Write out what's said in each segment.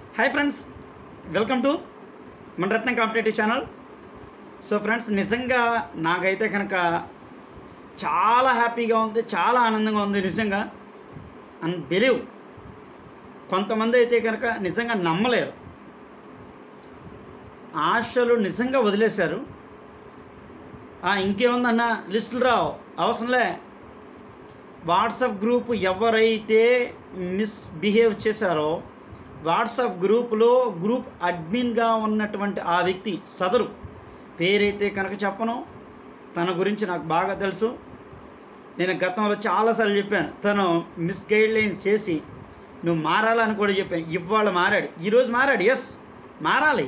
Hi friends welcome to మన Ratnam competitive channel so friends నిజంగా నాకైతే కనుక చాలా హ్యాపీగా ఉంది చాలా ఆనందంగా ఉంది నిజంగా అన్ బిలీవ్ కొంతమంది అయితే కనుక నిజంగా నమ్మలేరు ఆశలు నిజంగా వదిలేశారు "ఆ, ఇంకేముందన్న లిస్టులు రావు అవసరంలే వాట్సాప్ గ్రూప్ ఎవరైతే మిస్బిహేవ్ చేశారో వాట్సాప్ గ్రూపులో గ్రూప్ అడ్మిన్గా ఉన్నటువంటి ఆ వ్యక్తి సదరు పేరైతే కనుక చెప్పను తన గురించి నాకు బాగా తెలుసు నేను గతంలో చాలాసార్లు చెప్పాను తను మిస్ గైడ్ లైన్స్ చేసి నువ్వు మారాలని కూడా చెప్పాను ఇవాళ మారాడు ఈరోజు మారాడు ఎస్ మారాలి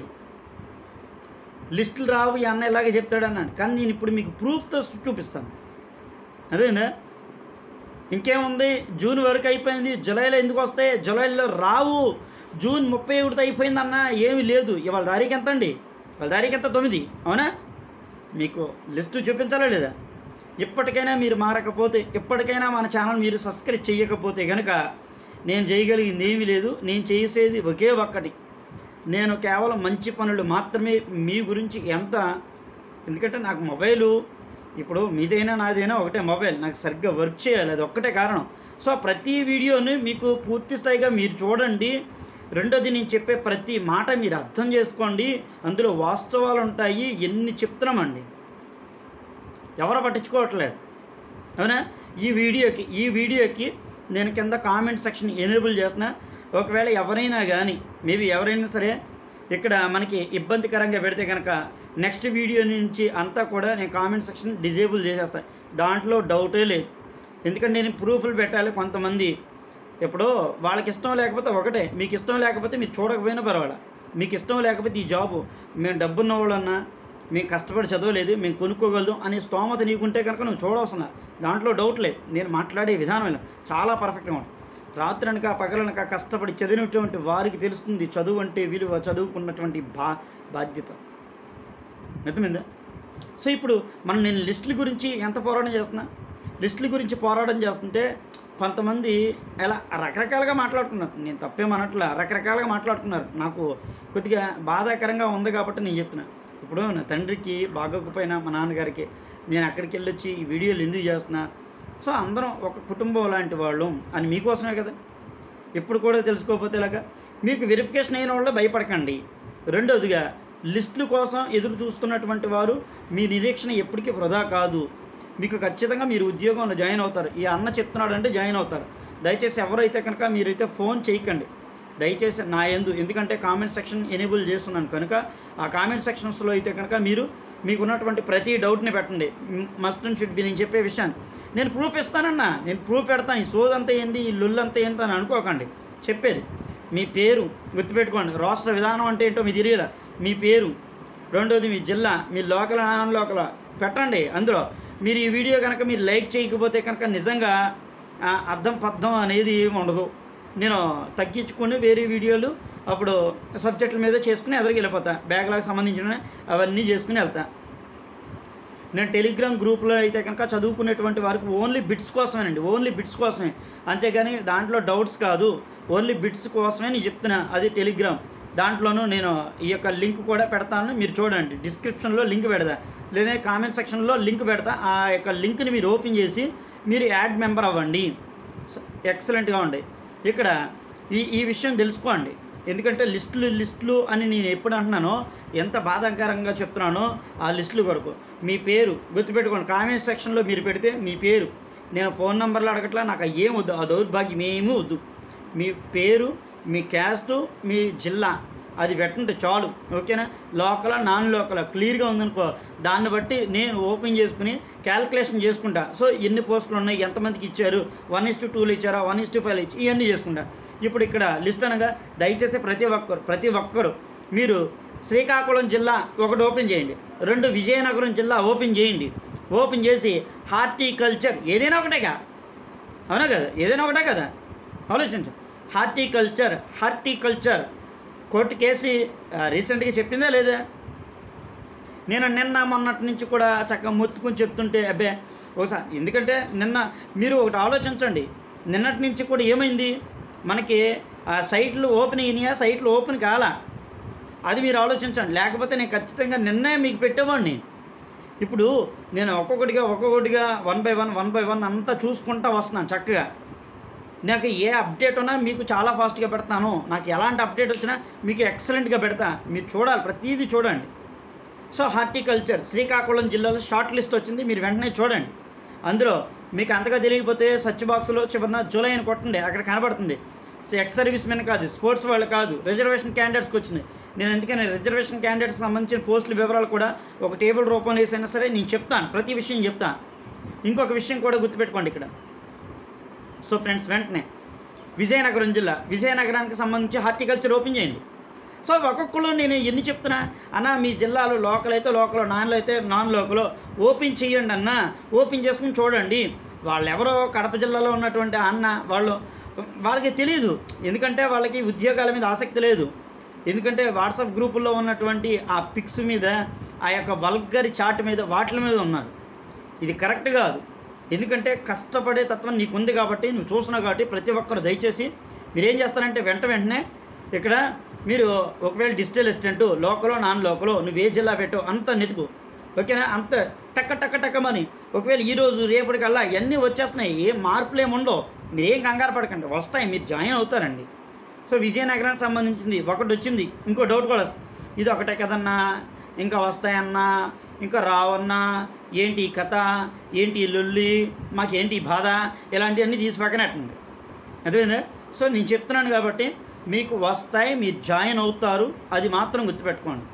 లిస్టులు రావు ఈ అన్న ఇలాగే చెప్తాడు అన్నాడు కానీ నేను ఇప్పుడు మీకు ప్రూఫ్తో చూపిస్తాను అదేనా ఇంకేముంది జూన్ వరకు అయిపోయింది జూలైలో ఎందుకు వస్తాయి జూలైలో రావు జూన్ ముప్పై ఒకటితో అయిపోయిందన్న ఏమీ లేదు ఇవాళ తారీఖు ఎంత అండి వాళ్ళ తారీఖు ఎంత తొమ్మిది అవునా మీకు లిస్టు చూపించాలా లేదా ఇప్పటికైనా మీరు మారకపోతే ఇప్పటికైనా మన ఛానల్ మీరు సబ్స్క్రైబ్ చేయకపోతే కనుక నేను చేయగలిగింది ఏమీ లేదు నేను చేసేది ఒకే ఒక్కటి నేను కేవలం మంచి పనులు మాత్రమే మీ గురించి ఎంత ఎందుకంటే నాకు మొబైలు ఇప్పుడు మీదైనా నాదైనా ఒకటే మొబైల్ నాకు సరిగ్గా వర్క్ చేయాలి అది ఒక్కటే కారణం సో ప్రతి వీడియోని మీకు పూర్తి స్థాయిగా మీరు చూడండి రెండోది నేను చెప్పే ప్రతి మాట మీరు అర్థం చేసుకోండి అందులో వాస్తవాలు ఉంటాయి ఎన్ని చెప్తున్నామండి ఎవరు పట్టించుకోవట్లేదు అవునా ఈ వీడియోకి ఈ వీడియోకి నేను కింద కామెంట్ సెక్షన్ ఎనేబుల్ చేసిన ఒకవేళ ఎవరైనా కానీ మేబీ ఎవరైనా సరే ఇక్కడ మనకి ఇబ్బందికరంగా పెడితే కనుక నెక్స్ట్ వీడియో నుంచి అంతా కూడా నేను కామెంట్ సెక్షన్ డిజేబుల్ చేసేస్తాను దాంట్లో డౌటే లేదు ఎందుకంటే నేను ప్రూఫ్లు పెట్టాలి కొంతమంది ఇప్పుడు వాళ్ళకి ఇష్టం లేకపోతే ఒకటే మీకు ఇష్టం లేకపోతే మీరు చూడకపోయినా పర్వాలే మీకు ఇష్టం లేకపోతే ఈ జాబు మేము డబ్బున్న వాళ్ళన్నా మేము కష్టపడి చదవలేదు మేము కొనుక్కోగలదు అనే స్తోమత నీకుంటే కనుక నువ్వు చూడవలసిన దాంట్లో డౌట్ లేదు నేను మాట్లాడే విధానం ఇలా చాలా పర్ఫెక్ట్గా ఉంటుంది రాత్రి అనక పగలనక కష్టపడి చదివినటువంటి వారికి తెలుస్తుంది చదువు అంటే విలువ చదువుకున్నటువంటి బా బాధ్యత అర్థమైందా సో ఇప్పుడు మనం నేను లిస్టుల గురించి ఎంత పోరాటం చేస్తున్నా లిస్టుల గురించి పోరాటం చేస్తుంటే కొంతమంది ఎలా రకరకాలుగా మాట్లాడుతున్నారు నేను తప్పేమనట్లా రకరకాలుగా మాట్లాడుతున్నారు నాకు కొద్దిగా బాధాకరంగా ఉంది కాబట్టి నేను చెప్తున్నా ఇప్పుడు నా తండ్రికి బాగోకపోయినా మా నాన్నగారికి నేను అక్కడికి వెళ్ళొచ్చి ఈ వీడియోలు ఎందుకు చేస్తున్నా సో అందరం ఒక కుటుంబం లాంటి వాళ్ళు అని మీకోసమే కదా ఇప్పుడు కూడా తెలుసుకోకపోతే ఇలాగా మీకు వెరిఫికేషన్ అయిన వాళ్ళు భయపడకండి రెండవదిగా లిస్టుల కోసం ఎదురు చూస్తున్నటువంటి వారు మీ నిరీక్షణ ఎప్పటికీ వృధా కాదు మీకు ఖచ్చితంగా మీరు ఉద్యోగంలో జాయిన్ అవుతారు ఈ అన్న చెప్తున్నాడు అంటే జాయిన్ అవుతారు దయచేసి ఎవరైతే కనుక మీరైతే ఫోన్ చేయకండి దయచేసి నా ఎందు ఎందుకంటే కామెంట్ సెక్షన్ ఎనేబుల్ చేస్తున్నాను కనుక ఆ కామెంట్ సెక్షన్స్లో అయితే కనుక మీరు మీకు ఉన్నటువంటి ప్రతి డౌట్ని పెట్టండి మస్ట్ అండ్ షుడ్ బి నేను చెప్పే విషయాన్ని నేను ప్రూఫ్ ఇస్తానన్నా నేను ప్రూఫ్ పెడతాను ఈ సోదంతా ఏంది ఈ లొల్లంతా ఏంటో అని అనుకోకండి చెప్పేది మీ పేరు గుర్తుపెట్టుకోండి రాష్ట్ర విధానం అంటే ఏంటో మీ తెలియదా మీ పేరు రెండోది మీ జిల్లా మీ లోకల్ నాన్ లోకల్ పెట్టండి అందులో మీరు ఈ వీడియో కనుక మీరు లైక్ చేయకపోతే కనుక నిజంగా ఆ, అర్థం పర్థం అనేది ఏమి ఉండదు నేను తగ్గించుకొని వేరే వీడియోలు అప్పుడు సబ్జెక్టుల మీద చేసుకుని ఎదురుకి వెళ్ళిపోతా బ్యాగ్లకు సంబంధించిన అవన్నీ చేసుకుని వెళ్తా నేను టెలిగ్రామ్ గ్రూప్లో అయితే కనుక చదువుకునేటువంటి వారికి ఓన్లీ బిట్స్ కోసమేనండి ఓన్లీ బిట్స్ కోసమే అంతేగాని దాంట్లో డౌట్స్ కాదు ఓన్లీ బిట్స్ కోసమే నేను చెప్తున్నా అది టెలిగ్రామ్ దాంట్లోనూ నేను ఈ యొక్క లింక్ కూడా పెడతాను మీరు చూడండి డిస్క్రిప్షన్లో లింక్ పెడతా లేదా కామెంట్ సెక్షన్లో లింక్ పెడతా ఆ యొక్క లింక్ని మీరు ఓపెన్ చేసి మీరు యాడ్ మెంబర్ అవ్వండి ఎక్సలెంట్గా ఉండే ఇక్కడ ఈ ఈ విషయం తెలుసుకోండి ఎందుకంటే లిస్టులు లిస్టులు అని నేను ఎప్పుడు అంటున్నానో ఎంత బాధాకరంగా చెప్తున్నానో ఆ లిస్టుల కొరకు మీ పేరు గుర్తుపెట్టుకోండి కామెంట్ సెక్షన్లో మీరు పెడితే మీ పేరు నేను ఫోన్ నెంబర్లు అడగట్లా నాకు ఏం వద్దు ఆ దౌర్భాగ్యం ఏమీ వద్దు మీ పేరు మీ క్యాస్ట్ మీ జిల్లా అది పెట్టండి చాలు ఓకేనా లోకల్ నాన్ లోకల్ క్లియర్గా ఉందనుకో దాన్ని బట్టి నేను ఓపెన్ చేసుకుని క్యాల్కులేషన్ చేసుకుంటా సో ఎన్ని పోస్టులు ఉన్నాయి ఎంతమందికి ఇచ్చారు వన్ ఇస్ టు టూలు ఇచ్చారా వన్ ఇస్ టు ఫైవ్ ఇచ్చి ఇవన్నీ చేసుకుంటా ఇప్పుడు ఇక్కడ లిస్ట్ అనగా దయచేసి ప్రతి ఒక్కరు ప్రతి ఒక్కరు మీరు శ్రీకాకుళం జిల్లా ఒకటి ఓపెన్ చేయండి రెండు విజయనగరం జిల్లా ఓపెన్ చేయండి ఓపెన్ చేసి హార్టికల్చర్ ఏదైనా ఒకటేగా అవునా కదా ఏదైనా ఒకటే కదా ఆలోచించు హార్టికల్చర్ హార్టికల్చర్ కోర్టు కేసు రీసెంట్గా చెప్పిందా లేదా నేను నిన్న మొన్నటి నుంచి కూడా చక్కగా మొత్తుకుని చెప్తుంటే అబ్బే ఒకసారి ఎందుకంటే నిన్న మీరు ఒకటి ఆలోచించండి నిన్నటి నుంచి కూడా ఏమైంది మనకి ఆ సైట్లు ఓపెన్ అయినాయా సైట్లు ఓపెన్ కాలా అది మీరు ఆలోచించండి లేకపోతే నేను ఖచ్చితంగా నిన్నే మీకు పెట్టేవాడిని ఇప్పుడు నేను ఒక్కొక్కటిగా ఒక్కొక్కటిగా one by one one by one అంతా చూసుకుంటా వస్తున్నాను చక్కగా నాకు ఏ అప్డేట్ ఉన్నా మీకు చాలా ఫాస్ట్గా పెడతాను నాకు ఎలాంటి అప్డేట్ వచ్చినా మీకు ఎక్సలెంట్గా పెడతా మీరు చూడాలి ప్రతిదీ చూడండి సో హార్టికల్చర్ శ్రీకాకుళం జిల్లాలో షార్ట్ లిస్ట్ వచ్చింది మీరు వెంటనే చూడండి అందులో మీకు అంతగా తెలియకపోతే సచ్ బాక్స్లో చివరిన జూలై అని కొట్టండి అక్కడ కనబడుతుంది సో ఎక్స్ సర్వీస్ మెన్ కాదు స్పోర్ట్స్ వాళ్ళు కాదు రిజర్వేషన్ క్యాండిడేట్స్కి వచ్చింది నేను ఎందుకని రిజర్వేషన్ క్యాండిడేట్స్ సంబంధించిన పోస్టుల వివరాలు కూడా ఒక టేబుల్ రూపంలో వేసైనా సరే నేను చెప్తాను ప్రతి విషయం చెప్తాను ఇంకొక విషయం కూడా గుర్తుపెట్టుకోండి ఇక్కడ సో ఫ్రెండ్స్ వెంటనే విజయనగరం జిల్లా విజయనగరానికి సంబంధించి హార్టికల్చర్ ఓపెన్ చేయండి సో ఒక్కొక్కరు నేను ఎన్ని చెప్తున్నా అన్న మీ జిల్లాలో లోకల్ అయితే లోకల్ నాన్లో అయితే నాన్ లోకల్ ఓపెన్ చేయండి అన్న ఓపెన్ చేసుకుని చూడండి వాళ్ళు ఎవరో కడప జిల్లాలో ఉన్నటువంటి అన్న వాళ్ళు వాళ్ళకి తెలియదు ఎందుకంటే వాళ్ళకి ఉద్యోగాల మీద ఆసక్తి లేదు ఎందుకంటే వాట్సాప్ గ్రూపుల్లో ఉన్నటువంటి ఆ పిక్స్ మీద ఆ యొక్క వల్గరి చాట్ మీద వాటి మీద ఉన్నారు ఇది కరెక్ట్ కాదు ఎందుకంటే కష్టపడే తత్వం నీకు ఉంది కాబట్టి నువ్వు చూస్తున్నావు కాబట్టి ప్రతి ఒక్కరు దయచేసి మీరు ఏం చేస్తారంటే వెంట వెంటనే ఇక్కడ మీరు ఒకవేళ డిజిటల్ అసిస్టెంట్ లోకలో నాన్ లోకలో నువ్వు ఏ జిల్లా పెట్టు అంత నెతుకు ఓకేనా అంత టక్క టక్క టక్కమని ఒకవేళ ఈరోజు రేపటికల్లా ఇవన్నీ వచ్చేస్తున్నాయి ఏ మార్పులు ఏమి ఉండవు మీరు ఏం కంగారు పడకండి వస్తాయి మీరు జాయిన్ అవుతారండి సో విజయనగరానికి సంబంధించింది ఒకటి వచ్చింది ఇంకో డౌట్ కూడా వస్తుంది. ఇది ఒకటే కదన్నా ఇంకా వస్తాయన్నా ఇంకా రావన్నా ఏంటి ఈ కథ ఏంటి ఈ లొల్లి మాకేంటి ఈ బాధ ఇలాంటివన్నీ తీసి పక్కనట్టండి అదేందా సో నేను చెప్తున్నాను కాబట్టి మీకు వస్తాయి మీరు జాయిన్ అవుతారు అది మాత్రం గుర్తుపెట్టుకోండి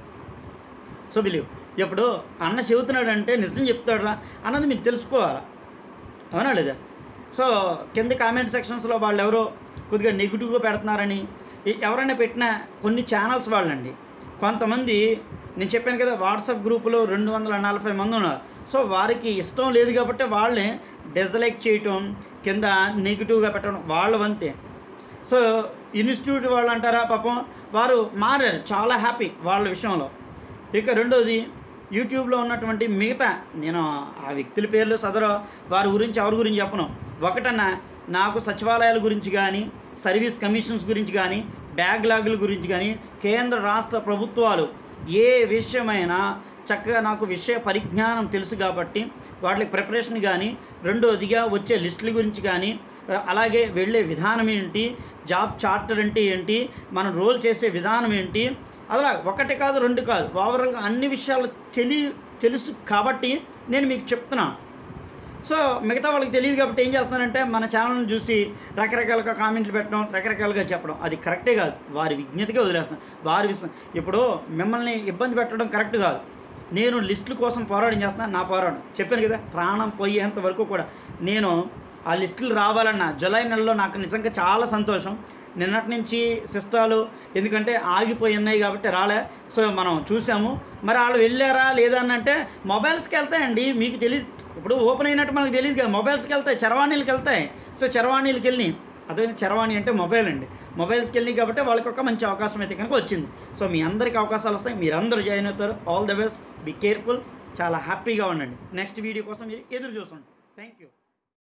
సో బిలీవ్ ఇప్పుడు అన్న చెబుతున్నాడు అంటే నిజం చెప్తాడా అన్నది మీరు తెలుసుకోవాలా అవునా లేదా సో కింద కామెంట్ సెక్షన్స్లో వాళ్ళు ఎవరో కొద్దిగా నెగిటివ్గా పెడుతున్నారని ఎ- ఎవరైనా పెట్టిన కొన్ని ఛానల్స్ వాళ్ళండి కొంతమంది నేను చెప్పాను కదా వాట్సాప్ గ్రూపులో రెండు వందల నలభై మంది ఉన్నారు సో వారికి ఇష్టం లేదు కాబట్టి వాళ్ళని డిజలైక్ చేయటం కింద నెగిటివ్గా పెట్టడం వాళ్ళ వంతే సో ఇన్స్టిట్యూట్ వాళ్ళు అంటారా పాపం వారు మారారు చాలా హ్యాపీ వాళ్ళ విషయంలో ఇక రెండోది యూట్యూబ్లో ఉన్నటువంటి మిగతా నేను ఆ వ్యక్తుల పేర్లు సదరు వారి గురించి ఎవరి గురించి చెప్పను ఒకటన్నా నాకు సచివాలయాల గురించి కానీ సర్వీస్ కమిషన్స్ గురించి కానీ బ్యాక్లాగుల గురించి కానీ కేంద్ర రాష్ట్ర ప్రభుత్వాలు ఏ విషయమైనా చక్కగా నాకు విషయ పరిజ్ఞానం తెలుసు కాబట్టి వాటికి ప్రిపరేషన్ కానీ రెండోదిగా వచ్చే లిస్టుల గురించి కానీ అలాగే వెళ్ళే విధానం ఏంటి జాబ్ చార్టర్ అంటే ఏంటి మనం రోల్ చేసే విధానం ఏంటి అలా ఒకటి కాదు రెండు కాదు ఓవరాల్గా అన్ని విషయాలు తెలి తెలుసు కాబట్టి నేను మీకు చెప్తున్నాను సో మిగతా వాళ్ళకి తెలియదు కాబట్టి ఏం చేస్తున్నారంటే మన ఛానల్ని చూసి రకరకాలుగా కామెంట్లు పెట్టడం రకరకాలుగా చెప్పడం అది కరెక్టే కాదు వారి విజ్ఞతగా వదిలేస్తున్నాం వారి విషయం ఇప్పుడు మిమ్మల్ని ఇబ్బంది పెట్టడం కరెక్ట్ కాదు నేను లిస్టుల కోసం పోరాటం చేస్తున్నాను నా పోరాటం చెప్పాను కదా ప్రాణం పోయేంత వరకు కూడా నేను ఆ లిస్టులు రావాలన్న జూలై నెలలో నాకు నిజంగా చాలా సంతోషం నిన్నటి నుంచి సిస్టాలు ఎందుకంటే ఆగిపోయి ఉన్నాయి కాబట్టి రాలే సో మనం చూసాము మరి వాళ్ళు వెళ్ళారా లేదా అని అంటే మొబైల్స్కి వెళ్తాయండి మీకు తెలియదు ఇప్పుడు ఓపెన్ అయినట్టు మనకు తెలియదు కదా మొబైల్స్కి వెళ్తాయి చరవాణీలకు వెళ్తాయి సో చరవాణీలకు వెళ్ళి అదే చరవాణి అంటే మొబైల్ అండి మొబైల్స్కి వెళ్ళి కాబట్టి వాళ్ళకి ఒక మంచి అవకాశం అయితే కనుక వచ్చింది సో మీ అందరికీ అవకాశాలు వస్తాయి మీరందరూ జాయిన్ అవుతారు all the best be careful చాలా హ్యాపీగా ఉండండి నెక్స్ట్ వీడియో కోసం మీరు ఎదురు చూస్తుంటారు థ్యాంక్ యూ